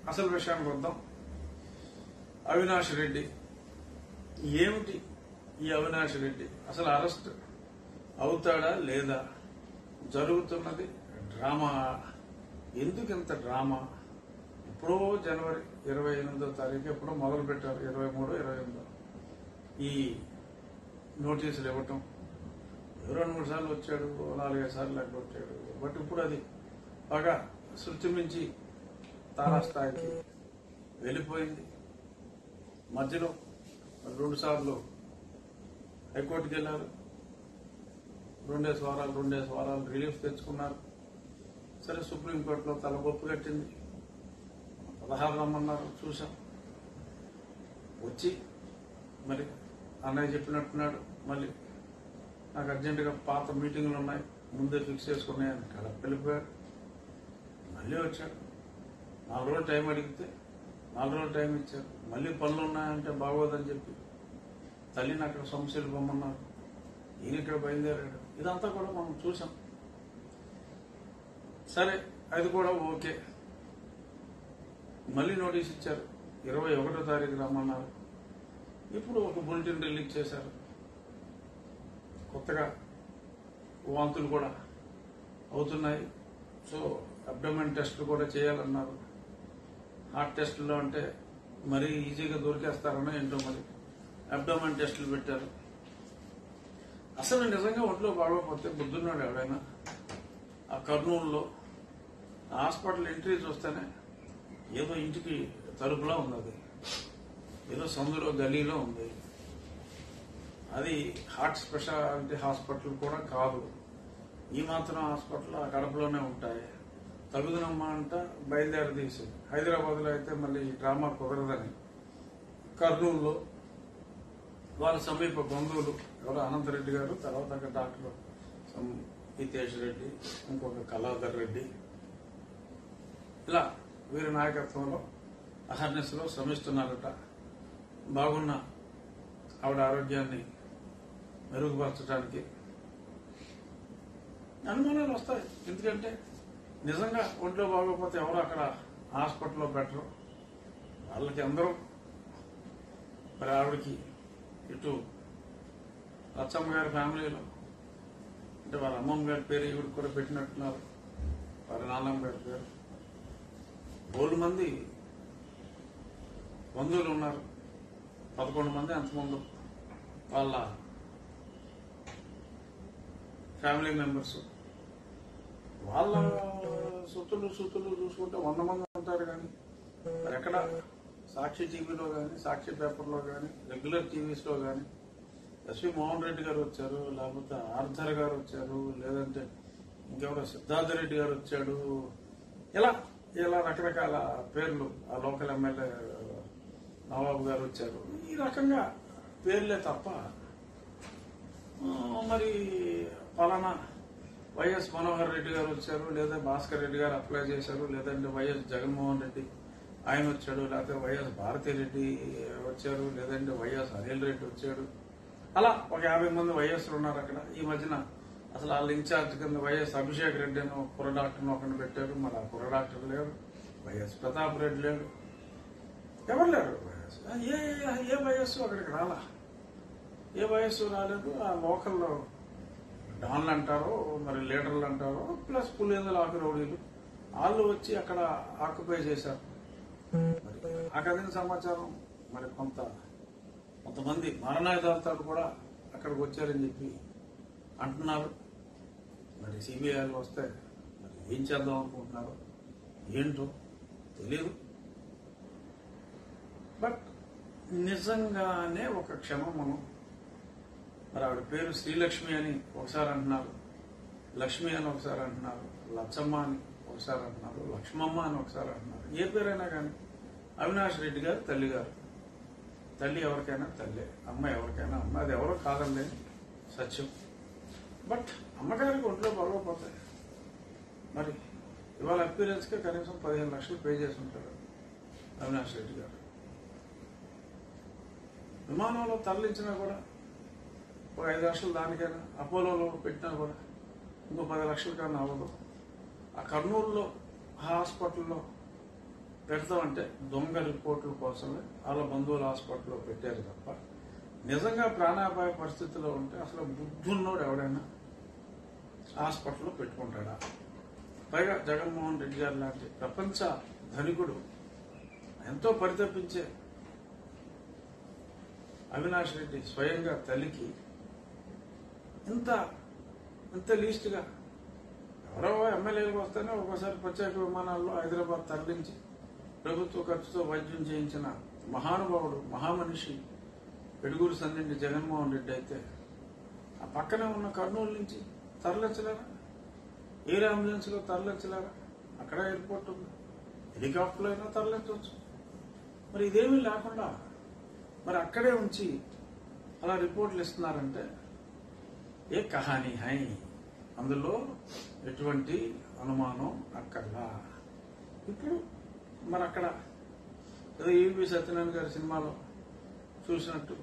అసలు విషయానికి వద్దాం అవినాష్ రెడ్డి ఏమిటి ఈ అవినాష్ రెడ్డి అసలు అరెస్ట్ అవుతాడా లేదా జరుగుతున్నది డ్రామా ఎందుకు ఇంత డ్రామా ఎప్పుడో జనవరి ఇరవై ఎనిమిదో తారీఖు ఎప్పుడో మొదలు పెట్టారు ఇరవై మూడు ఇరవై ఎనిమిదో ఈ నోటీసులు ఇవ్వటం రెండు మూడు సార్లు వచ్చాడు నాలుగైదు సార్లు అక్కడ వచ్చాడు బట్ ఇప్పుడు అది బాగా శృతి మించి తారాస్థాయికి వెళ్ళిపోయింది మధ్యలో రెండు సార్లు హైకోర్టుకి వెళ్ళారు రెండేసి వారాలు రెండేసి వారాలు రిలీఫ్ తెచ్చుకున్నారు సరే సుప్రీంకోర్టులో తల బొప్పు కట్టింది పదహారు రమ్మన్నారు చూసాం వచ్చి మరి అన్నయ్య చెప్పినట్టున్నాడు మళ్ళీ నాకు అర్జెంటుగా పాత మీటింగ్లు ఉన్నాయి ముందే ఫిక్స్ చేసుకున్నాయని కడప వెళ్ళిపోయాడు మళ్ళీ వచ్చాడు నాలుగు రోజులు టైం అడిగితే నాలుగు రోజులు టైం ఇచ్చారు మళ్ళీ పనులు ఉన్నాయంటే బాగోదని చెప్పి తల్లిని అక్కడ సమస్యలు పొమ్మన్నారు ఈయన ఇక్కడ బయలుదేరాడు ఇదంతా కూడా మనం చూసాం సరే అది కూడా ఓకే మళ్ళీ నోటీస్ ఇచ్చారు ఇరవై ఒకటో తారీఖు రమ్మన్నారు ఇప్పుడు ఒక బులెటిన్ రిలీజ్ చేశారు కొత్తగా వాంతులు కూడా అవుతున్నాయి సో అబ్డోమెన్ టెస్ట్ కూడా చేయాలన్నారు హార్ట్ టెస్టులో అంటే మరీ ఈజీగా దొరికేస్తారని ఏంటో మరి అబ్డోమెన్ టెస్టులు పెట్టారు అసలు నిజంగా ఒంట్లో బాగోకపోతే బుద్ధున్నాడు ఎవడైనా ఆ కర్నూలులో ఆ హాస్పిటల్ ఎంట్రీ చూస్తేనే ఏదో ఇంటికి తలుపులా ఉంది అది ఏదో సందులో గలీలో ఉంది అది హార్ట్ స్పెషాలిటీ హాస్పిటల్ కూడా కాదు ఈ మాత్రం హాస్పిటల్ ఆ కడపలోనే ఉంటాయి తగుదనమ్మా అంట బయలుదేరి తీసి హైదరాబాద్లో అయితే మళ్ళీ ఈ డ్రామా కుదరదని కర్నూలులో వాళ్ళ సమీప బంధువులు ఎవరో అనంతరెడ్డి గారు తర్వాత అక్కడ డాక్టర్ సం- హితేష్ రెడ్డి ఇంకొక కళాధర్ రెడ్డి ఇలా వీరి నాయకత్వంలో అహర్నెస్ లో శ్రమిస్తున్నారట బాగున్న ఆవిడ ఆరోగ్యాన్ని మెరుగుపరచడానికి అనుమానాలు వస్తాయి ఎందుకంటే నిజంగా ఒంట్లో బాగోకపోతే ఎవరు అక్కడ హాస్పిటల్లో పెట్టరు వాళ్ళకి అందరూ మరి ఆవిడకి ఇటు లచ్చమ్మ గారి ఫ్యామిలీలో అంటే వాళ్ళ అమ్మమ్మ గారి పేరు ఈవిడ కూడా పెట్టినట్టున్నారు వాళ్ళ నాన్నమ్మ గారి పేరు బోల్డ్ మంది బంధువులు ఉన్నారు పదకొండు మంది అంతమంది వాళ్ళ ఫ్యామిలీ మెంబర్స్ వాళ్ళ సొత్తులు సుత్తులు చూసుకుంటే వంద మంది ఉంటారు కానీ మరి ఎక్కడ సాక్షి టీవీలో కానీ సాక్షి పేపర్లో కానీ రెగ్యులర్ టీవీస్ లో కానీ ఎస్వి మోహన్ రెడ్డి గారు వచ్చారు లేకపోతే ఆర్థర్ గారు వచ్చారు లేదంటే ఇంకెవరో సిద్ధార్థ రెడ్డి గారు వచ్చాడు ఇలా ఇలా రకరకాల పేర్లు ఆ లోకల్ ఎమ్మెల్యే నవాబు గారు వచ్చారు ఈ రకంగా పేర్లే తప్ప ఆ, మరి పలానా వైఎస్ మనోహర్ రెడ్డి గారు వచ్చారు లేదా భాస్కర్ రెడ్డి గారు అప్లై చేశారు లేదంటే వైఎస్ జగన్మోహన్ రెడ్డి ఆయన వచ్చాడు లేకపోతే వైఎస్ భారతి రెడ్డి వచ్చారు లేదంటే వైఎస్ అనిల్ రెడ్డి వచ్చాడు అలా ఒక యాభై మంది వైఎస్లు ఉన్నారు అక్కడ ఈ మధ్యన అసలు వాళ్ళ ఇన్ఛార్జ్ కింద వైఎస్ అభిషేక్ రెడ్డి అని ఒక కుర్ర డాక్టర్ని ఒకరిని పెట్టారు మరి ఆ కుర్ర డాక్టర్ లేడు వైఎస్ ప్రతాప్ రెడ్డి లేడు ఎవరు లేరు వైఎస్ ఏ ఏ- ఏ వయస్సు అక్కడికి రాలా ఏ వయస్సు రాలేదు ఆ లోకల్లో డాన్లు అంటారో మరి లీడర్లు అంటారో ప్లస్ పులిందల ఆకురౌడీలు వాళ్ళు వచ్చి అక్కడ ఆక్యుపై చేశారు మరి నాకు అందిన సమాచారం మరి కొంత కొంతమంది మరణాయుధాలతో కూడా అక్కడికి వచ్చారని చెప్పి అంటున్నారు మరి సిబిఐలు వస్తే మరి ఏం చేద్దాం అనుకుంటున్నారు ఏంటో తెలియదు బట్ నిజంగానే ఒక క్షణం మనం మరి ఆవిడ పేరు శ్రీలక్ష్మి అని ఒకసారి అంటున్నారు లక్ష్మి అని ఒకసారి అంటున్నారు లచ్చమ్మ అని ఒకసారి అంటున్నారు లక్ష్మమ్మ అని ఒకసారి అంటున్నారు ఏ పేరైనా కానీ అవినాష్ రెడ్డి గారు తల్లి గారు తల్లి ఎవరికైనా తల్లే అమ్మ ఎవరికైనా అమ్మ అది ఎవరో కాదండి సత్యం బట్ అమ్మగారికి ఒంట్లో బాగోపోతాయి మరి ఇవాళ అపీరెన్స్ కి కనీసం పదిహేను లక్షలు పే చేసి ఉంటారు అవినాష్ రెడ్డి గారు విమానంలో తరలించినా కూడా ఒక ఐదు లక్షలు దానికైనా అపోలోలో పెట్టినా కూడా ఇంకో పది లక్షల కన్నా అవ్వదు ఆ కర్నూలులో హాస్పిటల్లో పెడతామంటే దొంగ రిపోర్టుల కోసమే వాళ్ళ బంధువుల హాస్పిటల్లో పెట్టారు తప్ప నిజంగా ప్రాణాపాయ పరిస్థితిలో ఉంటే అసలు బుద్ధున్నోడు ఎవడైనా హాస్పిటల్లో పెట్టుకుంటాడా పైగా జగన్మోహన్ రెడ్డి గారు లాంటి ప్రపంచ ధనికుడు ఎంతో పరితపించే అవినాష్ రెడ్డి స్వయంగా తల్లికి ఇంత ఇంత లీస్ట్గా ఎవరో ఎమ్మెల్యేలకు వస్తేనే ఒకసారి ప్రత్యేక విమానాల్లో హైదరాబాద్ తరలించి ప్రభుత్వ ఖర్చుతో వైద్యం చేయించిన మహానుభావుడు మహామనిషి పెడుగురు సన్నిండి జగన్మోహన్ రెడ్డి అయితే ఆ పక్కనే ఉన్న కర్నూలు నుంచి తరలించలేరా ఎయిర్ అంబులెన్స్ లో తరలించలేరా అక్కడ ఎయిర్పోర్ట్ ఉంది హెలికాప్టర్లో అయినా తరలించవచ్చు మరి ఇదేమీ లేకుండా మరి అక్కడే ఉంచి అలా రిపోర్ట్లు ఇస్తున్నారంటే ఏ కహానీ హై అందులో ఎటువంటి అనుమానం అక్కర్లా ఇప్పుడు మరి అక్కడ ఏదో ఈవి సత్యనారాయణ గారి సినిమాలో చూసినట్టు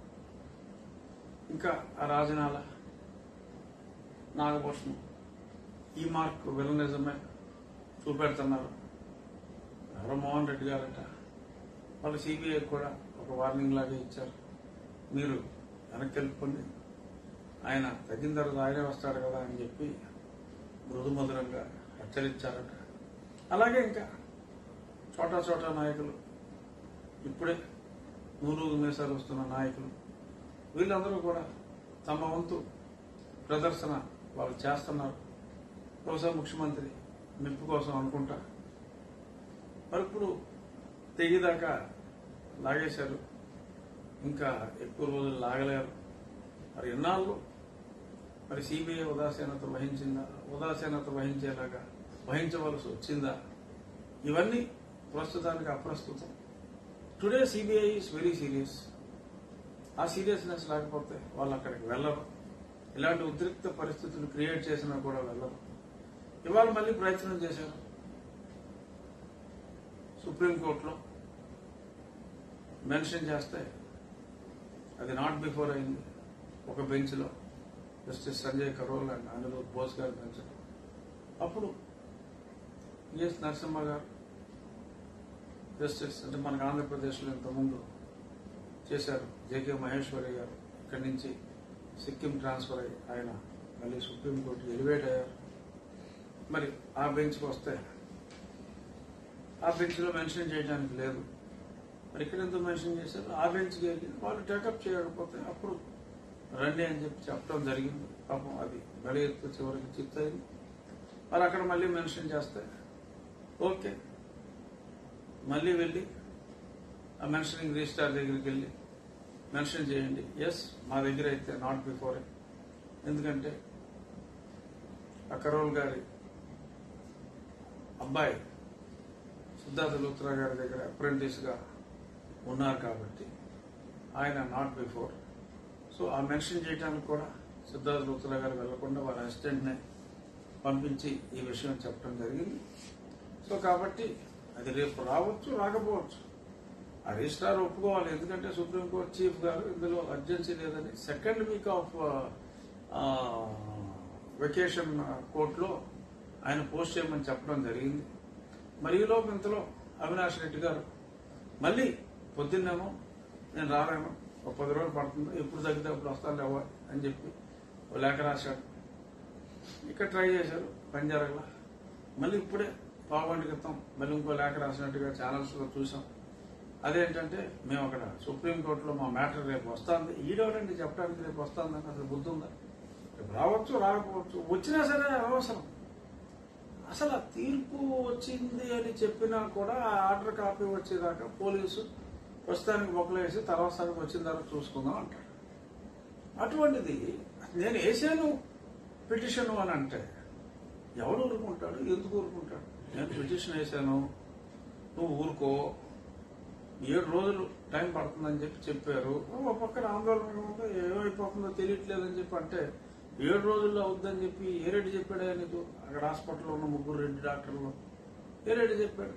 ఇంకా ఆ రాజనాల నాగభూషణం ఈ మార్క్ విలనిజమే చూపెడుతున్నారు ఎవరో మోహన్ రెడ్డి గారట వాళ్ళు సిబిఐ కూడా ఒక వార్నింగ్ లాగా ఇచ్చారు మీరు వెనక్కి వెళ్ళిపోండి ఆయన తగ్గిన తర్వాత ఆయనే వస్తాడు కదా అని చెప్పి మృదుమధురంగా హెచ్చరించారట అలాగే ఇంకా చోటా చోటా నాయకులు ఇప్పుడే నూరు మీసాలు వస్తున్న నాయకులు వీళ్ళందరూ కూడా తమ వంతు ప్రదర్శన వాళ్ళు చేస్తున్నారు బహుశా ముఖ్యమంత్రి మెప్పు కోసం అనుకుంటా మరి ఇప్పుడు తెగిదాకా లాగేశారు ఇంకా ఎక్కువ రోజులు లాగలేరు మరి ఎన్నాళ్ళు మరి సిబిఐ ఉదాసీనత వహించిందా ఉదాసీనత వహించేలాగా వహించవలసి వచ్చిందా ఇవన్నీ ప్రస్తుతానికి అప్రస్తుతం today CBI is very serious ఆ సీరియస్నెస్ లేకపోతే వాళ్ళు అక్కడికి వెళ్ళరు ఇలాంటి ఉద్రిక్త పరిస్థితులు క్రియేట్ చేసినా కూడా వెళ్ళరు ఇవాళ మళ్ళీ ప్రయత్నం చేశారు సుప్రీంకోర్టులో మెన్షన్ చేస్తే అది నాట్ బిఫోర్ అయింది ఒక బెంచ్లో జస్టిస్ సంజయ్ కరోల్ అండ్ అనిరుద్ బోస్ గారి బెంచ్ అప్పుడు ఈఎస్ నరసింహ గారు జస్టిస్ అంటే మనకు ఆంధ్రప్రదేశ్లో ఇంతకుముందు చేశారు జేకే మహేశ్వరి గారు ఇక్కడి నుంచి సిక్కిం ట్రాన్స్ఫర్ అయ్యి ఆయన మళ్ళీ సుప్రీంకోర్టు ఎలివేట్ అయ్యారు మరి ఆ బెంచ్కి వస్తే ఆ బెంచ్లో మెన్షన్ చేయడానికి లేదు మరి ఇక్కడ ఎందుకు మెన్షన్ చేశారు ఆ బెంచ్కి వెళ్ళి వాళ్ళు టేకప్ చేయకపోతే అప్పుడు రండి అని చెప్పి చెప్పడం జరిగింది పాపం అది బలి ఎత్తు చివరికి చిత్తయింది మరి అక్కడ మళ్ళీ మెన్షన్ చేస్తే ఓకే మళ్ళీ వెళ్ళి ఆ మెన్షనింగ్ రిజిస్టార్ దగ్గరికి వెళ్ళి మెన్షన్ చేయండి ఎస్ మా దగ్గర అయితే నాట్ బిఫోర్ ఎందుకంటే ఆ కరోల్ గారి అబ్బాయి సిద్ధార్థ లూత్రా గారి దగ్గర అప్రెంటిస్ గా ఉన్నారు కాబట్టి ఆయన నాట్ బిఫోర్ సో ఆ మెన్షన్ చేయడానికి కూడా సిద్ధార్థ లూత్రా గారు వెళ్లకుండా వారి అసిస్టెంట్ ని పంపించి ఈ విషయం చెప్పడం జరిగింది సో కాబట్టి అది రేపు రావచ్చు రాకపోవచ్చు ఆ రిజిస్ట్రార్ ఒప్పుకోవాలి ఎందుకంటే సుప్రీంకోర్టు చీఫ్ గారు ఇందులో అర్జెన్సీ లేదని సెకండ్ వీక్ ఆఫ్ వెకేషన్ కోర్టులో ఆయన పోస్ట్ చేయమని చెప్పడం జరిగింది మరి ఈలోపు ఇంతలో అవినాష్ రెడ్డి గారు మళ్ళీ పొద్దున్నేమో నేను రాలేను ఒక పది రోజులు పడుతుంది ఎప్పుడు తగ్గితే అప్పుడు వస్తాను లేవా అని చెప్పి ఓ లేఖ రాశాడు ఇక్కడ ట్రై చేశారు పని జరగల మళ్ళీ ఇప్పుడే పావుగంట క్రితం మళ్ళీ ఇంకో లేఖ రాసినట్టుగా ఛానల్స్ లో చూసాం అదేంటంటే మేము అక్కడ సుప్రీంకోర్టులో మా మ్యాటర్ రేపు వస్తుంది ఈడవడండి చెప్పడానికి రేపు వస్తుందని అసలు బుద్ధి ఉందా రేపు రావచ్చు రాకపోవచ్చు వచ్చినా సరే అనవసరం అసలు ఆ తీర్పు వచ్చింది అని చెప్పినా కూడా ఆ ఆర్డర్ కాపీ వచ్చేదాకా పోలీసు ప్రస్తుతానికి మొక్కలేసి తర్వాత సగం వచ్చిన తర్వాత చూసుకుందాం అంటాడు అటువంటిది నేను వేసాను పిటిషన్ అని అంటే ఎవరు ఊరుకుంటాడు ఎందుకు ఊరుకుంటాడు నేను పిటిషన్ వేసాను నువ్వు ఊరుకో ఏడు రోజులు టైం పడుతుందని చెప్పి చెప్పారు ఒక పక్కన ఆందోళన ఉంది ఏమైపోతుందో తెలియట్లేదని చెప్పి అంటే ఏడు రోజుల్లో అవుద్దని చెప్పి ఏ రెడ్డి చెప్పాడే నీకు అక్కడ హాస్పిటల్లో ఉన్న ముగ్గురు రెడ్డి డాక్టర్లు ఏ రెడ్డి చెప్పాడు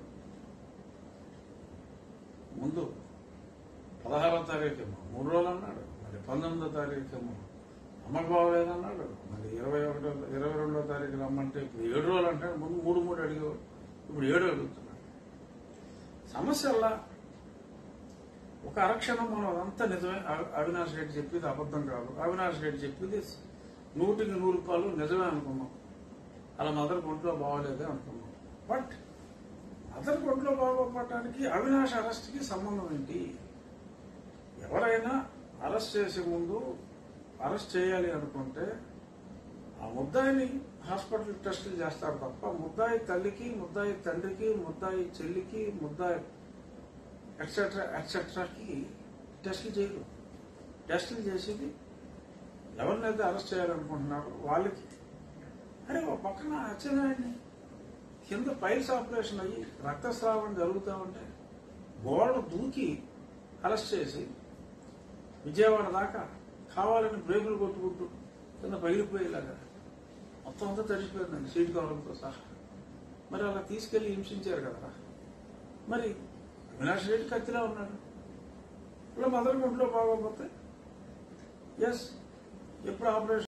ముందు పదహారో తారీఖు ఏమో మూడు రోజులు అన్నాడు మళ్ళీ పంతొమ్మిదో తారీఖు ఏమో అమ్మకు బాగోలేదన్నాడు మళ్ళీ ఇరవై ఒకటో ఇరవై రెండో తారీఖు రమ్మంటే ఇప్పుడు ఏడు రోజులు అంటాడు ముందు మూడు మూడు అడిగేవాడు ఇప్పుడు ఏడు అడుగుతున్నాడు సమస్యల్లా ఒక అరక్షణం మనం అదంతా నిజమే అవి- అవినాష్ రెడ్డి చెప్పింది అబద్ధం కాదు అవినాష్ రెడ్డి చెప్పింది నూటికి నూరు రూపాయలు నిజమే అనుకున్నాం అలా మదర్ ఒంట్లో బాగోలేదే అనుకున్నాం బట్ మదర్ ఒంట్లో బాగోపడటానికి అవినాష్ అరెస్ట్కి సంబంధం ఏంటి ఎవరైనా అరెస్ట్ చేసే ముందు అరెస్ట్ చేయాలి అనుకుంటే ఆ ముద్దాయిని హాస్పిటల్ టెస్టులు చేస్తారు తప్ప ముద్దాయి తల్లికి ముద్దాయి తండ్రికి ముద్దాయి చెల్లికి ముద్దాయి ఎట్సెట్రా ఎట్సెట్రాకి టెస్టులు చేయరు టెస్టులు చేసేది ఎవరినైతే అరెస్ట్ చేయాలనుకుంటున్నారో వాళ్ళకి అరే ఒక పక్కన అచ్చెన్నాయుడిని కింద పైల్స్ ఆపరేషన్ అయ్యి రక్తస్రావం జరుగుతూ ఉంటే గోడ దూకి అరెస్ట్ చేసి విజయవాడ దాకా కావాలని బ్రేకులు కొట్టుకుంటూ కింద పగిలిపోయేలాగా మొత్తం అంతా తడిచిపోయిందండి సీట్ కవరంతో సహా మరి అలా తీసుకెళ్లి హింసించారు కదా మరి అవినాష్ రెడ్డి కత్తిలా ఉన్నాడు ఇప్పుడు మదర్ గుంట్లో బాగోకపోతే ఎస్ ఎప్పుడు ఆపరేషన్